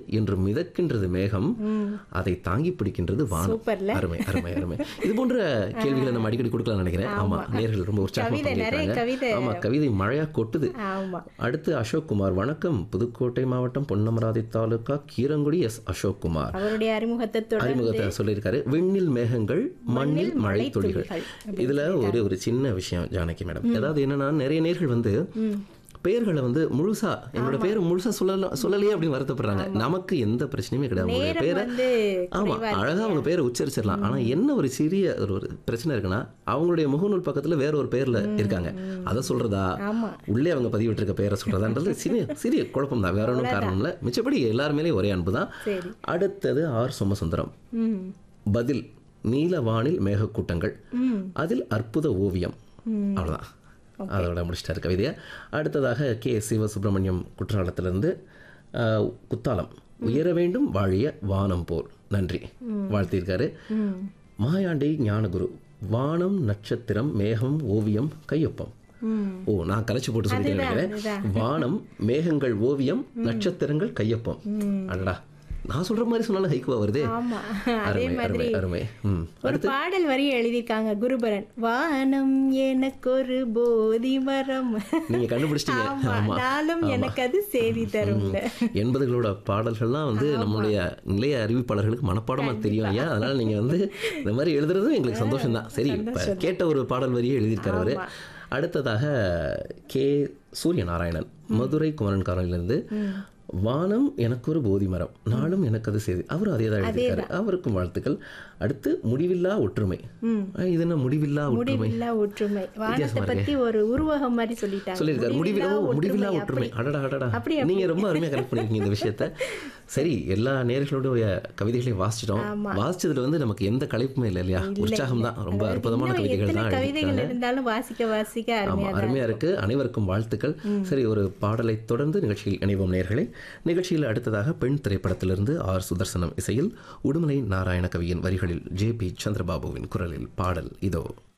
என்று மிதக்கின்றது மேகம் அதை தாங்கி பிடிக்கின்றது வானம் சூப்பர்ல. அருமை அருமை அருமை இது போன்ற கேள்விகளை நம்ம அடிக்கடி கொடுக்கலாம் நினைக்கிறேன் ஆமா நேர்கள் ரொம்ப உற்சாகமா கவிதை, நிறைய பண்ணியிருக்காங்க கவிதை. ஆமா கவிதை மழையா கொட்டுது ஆமா அடுத்து அசோக் குமார் வணக்கம் புதுக்கோட்டை மாவட்டம் பொன்னமராதி தாலுகா கீரங்குடி எஸ் அசோக் குமார் அவருடைய அறிமுகத்தை தொடர்ந்து அறிமுகத்தை சொல்லியிருக்காரு விண்ணில் மேகங்கள் மண்ணில் மழை துளிகள் இதுல ஒரு ஒரு சின்ன விஷயம் ஜானகி மேடம் அதாவது என்னன்னா நிறைய நேர்கள் வந்து பெயர்களை வந்து முழுசா என்னோட பேர் முழுசா சொல்லலாம் சொல்லலையே அப்படின்னு வருத்தப்படுறாங்க நமக்கு எந்த பிரச்சனையுமே கிடையாது உங்களுடைய நேரம் பேரை வந்து ஆமா அழகா அவங்க பேரை உச்சரிச்சிடலாம் ஆனா என்ன ஒரு சிறிய ஒரு ஒரு பிரச்சனை இருக்குன்னா அவங்களுடைய முகநூல் பக்கத்துல வேற ஒரு பேர்ல இருக்காங்க அதை சொல்றதா ஆமா உள்ளே அவங்க பதிவிட்டிருக்க பேரை சொல்றதான்றது சிறிய சிறிய குழப்பம் தான் வேற ஒன்றும் காரணம் இல்லை மிச்சப்படி எல்லார் மேலேயும் ஒரே அன்பு தான் சரி அடுத்தது ஆர் சோமசுந்தரம் ம் பதில் நீல வானில் மேகக்கூட்டங்கள் ம் அதில் அற்புத ஓவியம் அவ்வளோதான் அதோட முடிச்சிட்டாரு கவிதையை அடுத்ததாக கே சிவசுப்பிரமணியம் குற்றாலத்திலிருந்து ஆஹ், குத்தாலம் உயர வேண்டும் வாழிய வானம் போர் நன்றி வாழ்த்தியிருக்காரு ம் மாயாண்டி ஞானகுரு வானம் நட்சத்திரம் மேகம் ஓவியம் கையொப்பம் ம் ஓ நான் கலைச்சு போட்டு சொல்லிட்டேன் நினைக்கிறேன் வானம் மேகங்கள் ஓவியம் நட்சத்திரங்கள் கையொப்பம் அடடா நான் சொல்ற மாதிரி சொன்னாலும் ஹைக்குவா வருதே ஆமா அதே அருமை மாதிரி அருமை அருமை ம் ஒரு பாடல் வரி எழுதியிருக்காங்க குருபரன் வானம் எனக்கொரு போதி மரம் நீங்க கண்டுபிடிச்சிட்டீங்க ஆமா ஆமா நாளும் எனக்கு அது செய்தி தரும்ல எண்பதுகளோட பாடல்கள்லாம் வந்து நம்மளுடைய நிலைய அறிவிப்பாளர்களுக்கு மனப்பாடமா தெரியும் ஐயா அதனால நீங்க வந்து இந்த மாதிரி எழுதுறதும் எங்களுக்கு சந்தோஷம் தான் சரி இப்ப கேட்ட ஒரு பாடல் வரியே எழுதியிருக்காரு அவரு அடுத்ததாக கே சூரிய நாராயணன் மதுரை குமரன் காரனிலிருந்து வானம் எனக்கு ஒரு போதி மரம் நாளும் எனக்கு அது செய்தி அவரும் அதே தான் எழுதியிருக்காரு அவருக்கும் வாழ்த்துக்கள் அடுத்து முடிவில்லா ஒற்றுமை அஹ், இது என்ன முடிவில்லா ஒற்றுமை முடிவில்லா ஒற்றுமை வானத்தை பத்தி ஒரு உருவகம் மாதிரி சொல்லிட்டாங்க சொல்லியிருக்காரு முடிவில்லா முடிவில்லா ஒற்றுமை அடடா அடடா அப்படி, நீங்க ரொம்ப அருமையா கரெக்ட் பண்ணிருக்கீங்க இந்த விஷயத்த சரி எல்லா நேர்களுடைய கவிதைகளையும் வாசிச்சிட்டோம் வாசிச்சதுல வந்து நமக்கு எந்த கலைப்புமே இல்லை இல்லையா உற்சாகம் தான் ரொம்ப அற்புதமான இன்னும் கவிதைகள் எத்தனை தான் கவிதைகள் எழுதியிருக்காங்க இருந்தாலும் வாசிக்க வாசிக்க ஆமா அருமையா அருமையா இருக்கு அனைவருக்கும் வாழ்த்துக்கள் சரி ஒரு பாடலை தொடர்ந்து நிகழ்ச்சியில் இணைவோம் நேர்களே நிகழ்ச்சியில் அடுத்ததாக பெண் திரைப்படத்திலிருந்து ஆர் சுதர்சனம் இசையில் உடுமலை நாராயண கவியின் வரிகளில் ஜே பி சந்திரபாபுவின் குரலில் பாடல் இதோ